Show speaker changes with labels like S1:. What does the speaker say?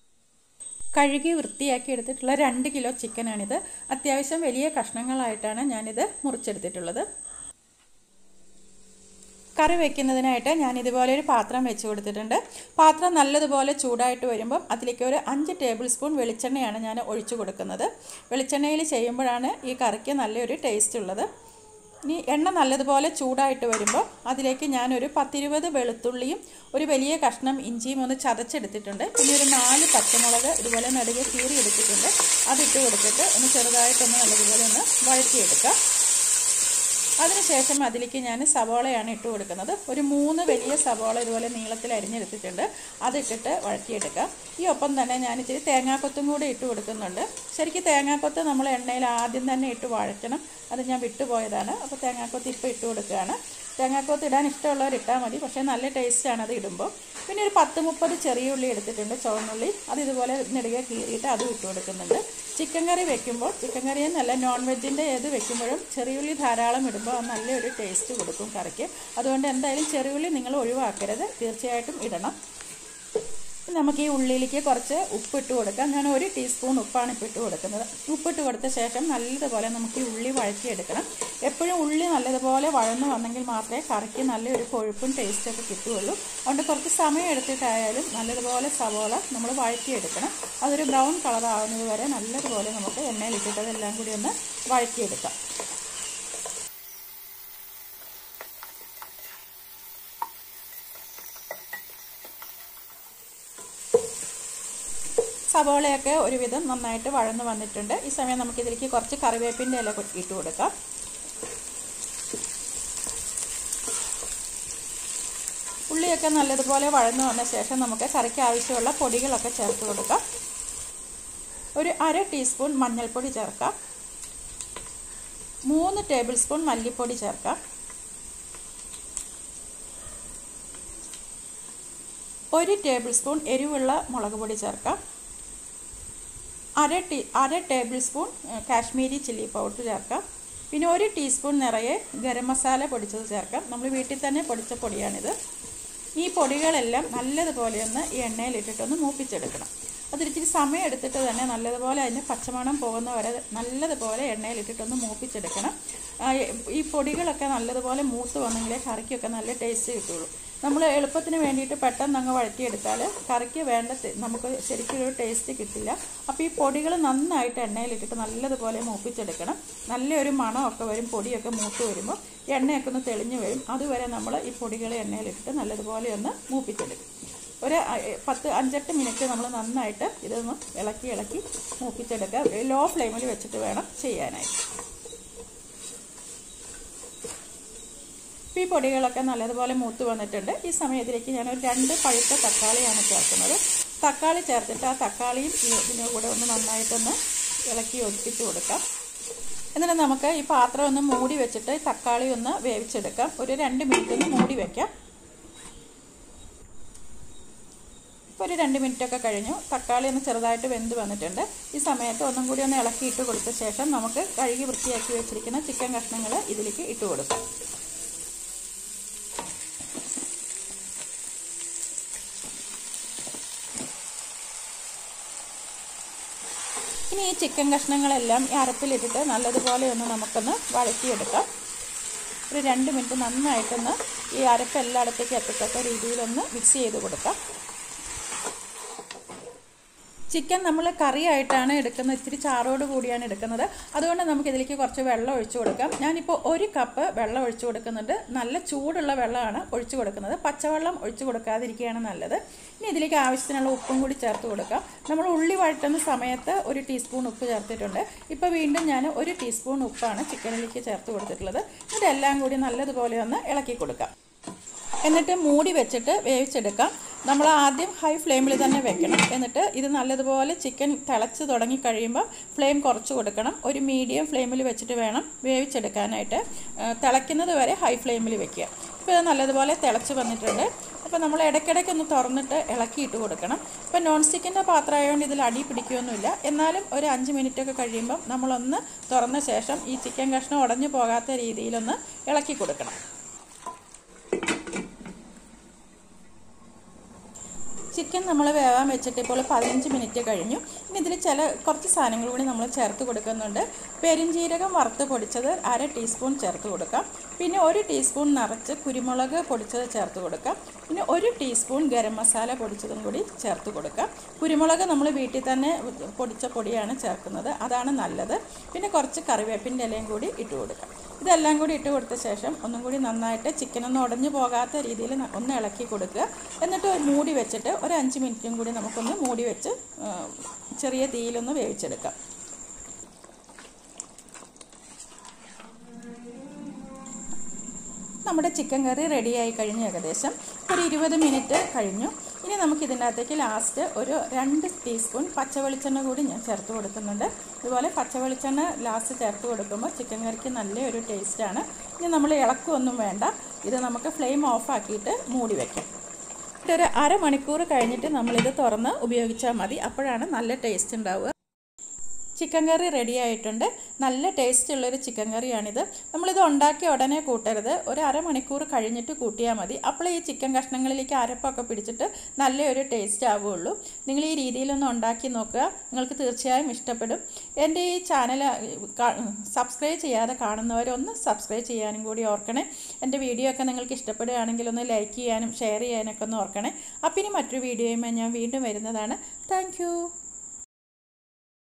S1: കഴുകി വൃത്തിയാക്കി എടുത്തിട്ടുള്ള രണ്ട് കിലോ ചിക്കനാണിത് അത്യാവശ്യം വലിയ കഷ്ണങ്ങളായിട്ടാണ് ഞാനിത് മുറിച്ചെടുത്തിട്ടുള്ളത് കറി വെക്കുന്നതിനായിട്ട് ഞാൻ ഇതുപോലെ ഒരു പാത്രം വെച്ച് കൊടുത്തിട്ടുണ്ട് പാത്രം നല്ലതുപോലെ ചൂടായിട്ട് വരുമ്പം അതിലേക്ക് ഒരു അഞ്ച് ടേബിൾ സ്പൂൺ വെളിച്ചെണ്ണയാണ് ഞാൻ ഒഴിച്ചു കൊടുക്കുന്നത് വെളിച്ചെണ്ണയിൽ ചെയ്യുമ്പോഴാണ് ഈ കറിക്ക് നല്ലൊരു ടേസ്റ്റ് ഉള്ളത് ഇനി എണ്ണ നല്ലതുപോലെ ചൂടായിട്ട് വരുമ്പോൾ അതിലേക്ക് ഞാനൊരു പത്തിരുപത് വെളുത്തുള്ളിയും ഒരു വലിയ കഷ്ണം ഇഞ്ചിയും ഒന്ന് ചതച്ചെടുത്തിട്ടുണ്ട് പിന്നെ ഒരു നാല് പച്ചമുളക് ഇതുപോലെ നടുകെ കീറി എടുത്തിട്ടുണ്ട് അതിട്ട് കൊടുത്തിട്ട് ഒന്ന് ചെറുതായിട്ടൊന്ന് നല്ലതുപോലെ ഒന്ന് വഴറ്റിയെടുക്കാം അതിനുശേഷം അതിലേക്ക് ഞാൻ സവോളയാണ് ഇട്ട് കൊടുക്കുന്നത് ഒരു മൂന്ന് വലിയ സവോള ഇതുപോലെ നീളത്തിൽ അരിഞ്ഞെടുത്തിട്ടുണ്ട് അതിട്ടിട്ട് വഴറ്റിയെടുക്കാം ഈ ഒപ്പം തന്നെ ഞാൻ ഇച്ചിരി തേങ്ങാക്കൊത്തും കൂടി ഇട്ട് കൊടുക്കുന്നുണ്ട് ശരിക്കും തേങ്ങാക്കൊത്ത് നമ്മൾ എണ്ണയിൽ ആദ്യം തന്നെ ഇട്ട് വഴറ്റണം അത് ഞാൻ വിട്ടുപോയതാണ് അപ്പോൾ തേങ്ങാക്കൊത്ത് ഇപ്പോൾ ഇട്ട് കൊടുക്കുകയാണ് തേങ്ങാക്കൊത്ത് ഇടാൻ ഇഷ്ടമുള്ളവർ ഇട്ടാൽ മതി പക്ഷേ നല്ല ടേസ്റ്റാണ് അത് ഇടുമ്പോൾ പിന്നെ ഒരു പത്ത് മുപ്പത് ചെറിയ ഉള്ളി എടുത്തിട്ടുണ്ട് ചുവന്നുള്ളി അത് ഇതുപോലെ നെടുകെ കീറിയിട്ട് അതും ഇട്ട് കൊടുക്കുന്നുണ്ട് ചിക്കൻ കറി വെക്കുമ്പോൾ ചിക്കൻ കറി എന്നല്ല നോൺ വെജിൻ്റെ ഏത് വെക്കുമ്പോഴും ചെറിയുള്ളി ധാരാളം ഇടുമ്പോൾ അത് നല്ലൊരു ടേസ്റ്റ് കൊടുക്കും കറിക്ക് അതുകൊണ്ട് എന്തായാലും ചെറിയുള്ളി നിങ്ങൾ ഒഴിവാക്കരുത് തീർച്ചയായിട്ടും ഇടണം നമുക്ക് ഈ ഉള്ളിയിലേക്ക് കുറച്ച് ഉപ്പിട്ട് കൊടുക്കാം ഞാൻ ഒരു ടീസ്പൂൺ ഉപ്പാണ് ഇപ്പോൾ ഇട്ട് കൊടുക്കുന്നത് ഉപ്പിട്ട് കൊടുത്ത ശേഷം നല്ലതുപോലെ നമുക്ക് ഈ ഉള്ളി വഴറ്റിയെടുക്കണം എപ്പോഴും ഉള്ളി നല്ലതുപോലെ വഴന്നു വന്നെങ്കിൽ മാത്രമേ കറിക്ക് നല്ലൊരു കൊഴുപ്പും ടേസ്റ്റൊക്കെ കിട്ടുകയുള്ളൂ അതുകൊണ്ട് കുറച്ച് സമയം എടുത്തിട്ടായാലും നല്ലതുപോലെ സവോള നമ്മൾ വഴറ്റിയെടുക്കണം അതൊരു ബ്രൗൺ കളർ ആവുന്നത് വരെ നല്ലതുപോലെ നമുക്ക് എണ്ണയിലിട്ടിട്ട് അതെല്ലാം കൂടി ഒന്ന് വഴറ്റിയെടുക്കാം സവോളയൊക്കെ ഒരുവിധം നന്നായിട്ട് വഴന്ന് വന്നിട്ടുണ്ട് ഈ സമയം നമുക്കിതിലേക്ക് കുറച്ച് കറിവേപ്പിൻ്റെ ഇല ഇട്ട് കൊടുക്കാം ഉള്ളിയൊക്കെ നല്ലതുപോലെ വഴന്നു വന്ന ശേഷം നമുക്ക് കറിക്ക് ആവശ്യമുള്ള പൊടികളൊക്കെ ചേർത്ത് കൊടുക്കാം ഒരു അര ടീസ്പൂൺ മഞ്ഞൾപ്പൊടി ചേർക്കാം മൂന്ന് ടേബിൾ സ്പൂൺ മല്ലിപ്പൊടി ചേർക്കാം ഒരു ടേബിൾ സ്പൂൺ എരിവുള്ള മുളക് പൊടി ചേർക്കാം അര ടീ അര tablespoon Kashmiri chilli powder ചേർക്കാം പിന്നെ ഒരു ടീസ്പൂൺ നിറയെ ഗരം മസാല പൊടിച്ചത് ചേർക്കാം നമ്മൾ വീട്ടിൽ തന്നെ പൊടിച്ച പൊടിയാണിത് ഈ പൊടികളെല്ലാം നല്ലതുപോലെ ഒന്ന് ഈ എണ്ണയിലിട്ടിട്ടൊന്ന് മൂപ്പിച്ചെടുക്കണം അതിരിച്ചിരി സമയം എടുത്തിട്ട് തന്നെ നല്ലതുപോലെ അതിന് പച്ചമണം പോകുന്ന വരെ നല്ലതുപോലെ എണ്ണയിലിട്ടിട്ടൊന്ന് മൂപ്പിച്ചെടുക്കണം ഈ പൊടികളൊക്കെ നല്ലതുപോലെ മൂത്ത് വന്നെങ്കിലേ കറിക്കൊക്കെ നല്ല ടേസ്റ്റ് കിട്ടുള്ളൂ നമ്മൾ എളുപ്പത്തിന് വേണ്ടിയിട്ട് പെട്ടെന്ന് അങ്ങ് വഴറ്റിയെടുത്താൽ കറിക്ക് വേണ്ട നമുക്ക് ശരിക്കും ഒരു ടേസ്റ്റ് കിട്ടില്ല അപ്പോൾ ഈ പൊടികൾ നന്നായിട്ട് എണ്ണയിലിട്ടിട്ട് നല്ലതുപോലെ മൂപ്പിച്ചെടുക്കണം നല്ലൊരു മണമൊക്കെ വരും പൊടിയൊക്കെ മൂത്ത് വരുമ്പോൾ എണ്ണയൊക്കെ ഒന്ന് തെളിഞ്ഞ് വരും അതുവരെ നമ്മൾ ഈ പൊടികൾ എണ്ണയിലിട്ടിട്ട് നല്ലതുപോലെ ഒന്ന് മൂപ്പിച്ചെടുക്കും ഒരു പത്ത് അഞ്ചെട്ട് മിനിറ്റ് നമ്മൾ നന്നായിട്ട് ഇതൊന്ന് ഇളക്കി ഇളക്കി മൂപ്പിച്ചെടുക്കുക ലോ ഫ്ലെയിമിൽ വെച്ചിട്ട് വേണം ചെയ്യാനായിട്ട് ഈ പൊടികളൊക്കെ നല്ലതുപോലെ മൂത്ത് വന്നിട്ടുണ്ട് ഈ സമയത്തിലേക്ക് ഞാൻ ഒരു രണ്ട് പഴുത്ത തക്കാളിയാണ് ചേർക്കുന്നത് തക്കാളി ചേർത്തിട്ട് ആ തക്കാളിയും ഇതിൻ്റെ കൂടെ ഒന്ന് നന്നായിട്ടൊന്ന് ഇളക്കി ഒതുക്കിച്ച് കൊടുക്കാം എന്നിട്ട് നമുക്ക് ഈ പാത്രം ഒന്ന് മൂടി വെച്ചിട്ട് തക്കാളി ഒന്ന് വേവിച്ചെടുക്കാം ഒരു രണ്ട് മിനിറ്റ് ഒന്ന് മൂടി വെക്കാം ഇപ്പോൾ ഒരു രണ്ട് മിനിറ്റൊക്കെ കഴിഞ്ഞു തക്കാളി ഒന്ന് ചെറുതായിട്ട് വെന്ത് വന്നിട്ടുണ്ട് ഈ സമയത്ത് ഒന്നും കൂടി ഒന്ന് ഇളക്കിയിട്ട് കൊടുത്ത ശേഷം നമുക്ക് കഴുകി വൃത്തിയാക്കി വെച്ചിരിക്കുന്ന ചിക്കൻ കഷ്ണങ്ങൾ ഇതിലേക്ക് ഇട്ട് കൊടുക്കാം ഇനി ഈ ചിക്കൻ കഷ്ണങ്ങളെല്ലാം ഈ അരപ്പിലിട്ടിട്ട് നല്ലതുപോലെ ഒന്ന് നമുക്കൊന്ന് വഴറ്റിയെടുക്കാം ഒരു രണ്ട് മിനിറ്റ് നന്നായിട്ടൊന്ന് ഈ അരപ്പ് എല്ലായിടത്തേക്ക് എത്തത്തക്ക രീതിയിലൊന്ന് മിക്സ് ചെയ്ത് കൊടുക്കാം ചിക്കൻ നമ്മൾ കറിയായിട്ടാണ് എടുക്കുന്നത് ഇത്തിരി ചാറോട് കൂടിയാണ് എടുക്കുന്നത് അതുകൊണ്ട് നമുക്ക് ഇതിലേക്ക് കുറച്ച് വെള്ളം ഒഴിച്ചു കൊടുക്കാം ഞാനിപ്പോൾ ഒരു കപ്പ് വെള്ളം ഒഴിച്ചു കൊടുക്കുന്നുണ്ട് നല്ല ചൂടുള്ള വെള്ളമാണ് ഒഴിച്ചു കൊടുക്കുന്നത് പച്ചവെള്ളം ഒഴിച്ചു കൊടുക്കാതിരിക്കുകയാണ് നല്ലത് ഇനി ഇതിലേക്ക് ആവശ്യത്തിനുള്ള ഉപ്പും കൂടി ചേർത്ത് കൊടുക്കാം നമ്മൾ ഉള്ളി വഴറ്റുന്ന സമയത്ത് ഒരു ടീസ്പൂൺ ഉപ്പ് ചേർത്തിട്ടുണ്ട് ഇപ്പോൾ വീണ്ടും ഞാൻ ഒരു ടീസ്പൂൺ ഉപ്പാണ് ചിക്കനിലേക്ക് ചേർത്ത് കൊടുത്തിട്ടുള്ളത് ഇതെല്ലാം കൂടി നല്ലതുപോലെ ഒന്ന് ഇളക്കി കൊടുക്കാം എന്നിട്ട് മൂടി വെച്ചിട്ട് വേവിച്ചെടുക്കാം നമ്മൾ ആദ്യം ഹൈ ഫ്ലെയിമിൽ തന്നെ വെക്കണം എന്നിട്ട് ഇത് നല്ലതുപോലെ ചിക്കൻ തിളച്ച് തുടങ്ങി കഴിയുമ്പോൾ ഫ്ലെയിം കുറച്ച് കൊടുക്കണം ഒരു മീഡിയം ഫ്ലെയിമിൽ വെച്ചിട്ട് വേണം വേവിച്ചെടുക്കാനായിട്ട് തിളയ്ക്കുന്നത് വരെ ഹൈ ഫ്ലെയിമിൽ വെക്കുക ഇപ്പോൾ ഇത് നല്ലതുപോലെ തിളച്ച് വന്നിട്ടുണ്ട് അപ്പോൾ നമ്മൾ ഇടയ്ക്കിടയ്ക്ക് ഒന്ന് തുറന്നിട്ട് ഇളക്കിയിട്ട് കൊടുക്കണം ഇപ്പോൾ നോൺ സ്റ്റിക്കിൻ്റെ പാത്രം ആയതുകൊണ്ട് ഇതിൽ അടി പിടിക്കുകയൊന്നുമില്ല എന്നാലും ഒരു അഞ്ച് മിനിറ്റൊക്കെ കഴിയുമ്പം നമ്മളൊന്ന് തുറന്ന ശേഷം ഈ ചിക്കൻ കഷ്ണം ഉടഞ്ഞു പോകാത്ത രീതിയിലൊന്ന് ഇളക്കി കൊടുക്കണം ചിക്കൻ നമ്മൾ വേവാൻ വെച്ചിട്ട് ഇപ്പോൾ പതിനഞ്ച് മിനിറ്റ് കഴിഞ്ഞു ഇനി ഇതിൽ ചില കുറച്ച് സാധനങ്ങൾ കൂടി നമ്മൾ ചേർത്ത് കൊടുക്കുന്നുണ്ട് പെരിഞ്ജീരകം വറുത്ത് പൊടിച്ചത് അര ടീസ്പൂൺ ചേർത്ത് കൊടുക്കാം പിന്നെ ഒരു ടീസ്പൂൺ നിറച്ച് കുരുമുളക് പൊടിച്ചത് ചേർത്ത് കൊടുക്കാം പിന്നെ ഒരു ടീസ്പൂൺ ഗരം മസാല പൊടിച്ചതും കൂടി ചേർത്ത് കൊടുക്കാം കുരുമുളക് നമ്മൾ വീട്ടിൽ തന്നെ പൊടിച്ച പൊടിയാണ് ചേർക്കുന്നത് അതാണ് നല്ലത് പിന്നെ കുറച്ച് കറിവേപ്പിൻ്റെ ഇലയും കൂടി ഇട്ട് കൊടുക്കാം ഇതെല്ലാം കൂടി ഇട്ട് കൊടുത്ത ശേഷം ഒന്നും കൂടി നന്നായിട്ട് ചിക്കനൊന്നും ഉടഞ്ഞു പോകാത്ത രീതിയിൽ ഒന്ന് ഇളക്കി കൊടുക്കുക എന്നിട്ട് മൂടി വെച്ചിട്ട് ഒരു അഞ്ച് മിനിറ്റും കൂടി നമുക്കൊന്ന് മൂടി വെച്ച് ആ, ചെറിയ തീയിലൊന്ന് വേവിച്ചെടുക്കാം നമ്മുടെ ചിക്കൻ കറി റെഡിയായി കഴിഞ്ഞു ഏകദേശം ഒരു ഇരുപത് മിനിറ്റ് കഴിഞ്ഞു ഇനി നമുക്ക് ഇതിൻ്റെ അകത്തേക്ക് ലാസ്റ്റ് ഒരു രണ്ട് ടീസ്പൂൺ പച്ചവെളിച്ചെണ്ണ കൂടി ഞാൻ ചേർത്ത് കൊടുക്കുന്നുണ്ട് ഇതുപോലെ പച്ചവെളിച്ചെണ്ണ ലാസ്റ്റ് ചേർത്ത് കൊടുക്കുമ്പോൾ ചിക്കൻ കറിക്ക് നല്ലൊരു ടേസ്റ്റാണ് ഇനി നമ്മൾ ഇളക്കുമൊന്നും വേണ്ട ഇത് നമുക്ക് ഫ്ലെയിം ഓഫ് ആക്കിയിട്ട് മൂടി വയ്ക്കാം ഒരു അരമണിക്കൂർ കഴിഞ്ഞിട്ട് നമ്മളിത് തുറന്ന് ഉപയോഗിച്ചാൽ മതി അപ്പോഴാണ് നല്ല ടേസ്റ്റ് ഉണ്ടാവുക ചിക്കൻ കറി റെഡി ആയിട്ടുണ്ട് നല്ല ടേസ്റ്റ് ഉള്ളൊരു ചിക്കൻ കറിയാണിത് നമ്മളിത് ഉണ്ടാക്കിയ ഉടനെ കൂട്ടരുത് ഒരു അരമണിക്കൂർ കഴിഞ്ഞിട്ട് കൂട്ടിയാൽ മതി അപ്പോൾ ഈ ചിക്കൻ കഷ്ണങ്ങളിലേക്ക് അരപ്പൊക്കെ പിടിച്ചിട്ട് നല്ലൊരു ടേസ്റ്റ് ആവുകയുള്ളൂ നിങ്ങൾ ഈ രീതിയിലൊന്ന് ഉണ്ടാക്കി നോക്കുക നിങ്ങൾക്ക് തീർച്ചയായും ഇഷ്ടപ്പെടും എൻ്റെ ഈ ചാനൽ സബ്സ്ക്രൈബ് ചെയ്യാതെ കാണുന്നവരൊന്ന് സബ്സ്ക്രൈബ് ചെയ്യാനും കൂടി ഓർക്കണേ എൻ്റെ വീഡിയോ ഒക്കെ നിങ്ങൾക്ക് ഇഷ്ടപ്പെടുകയാണെങ്കിൽ ഒന്ന് ലൈക്ക് ചെയ്യാനും ഷെയർ ചെയ്യാനൊക്കെ ഒന്ന് ഓർക്കണേ അപ്പം ഇനി മറ്റൊരു വീഡിയോയുമായി ഞാൻ വീണ്ടും വരുന്നതാണ് താങ്ക്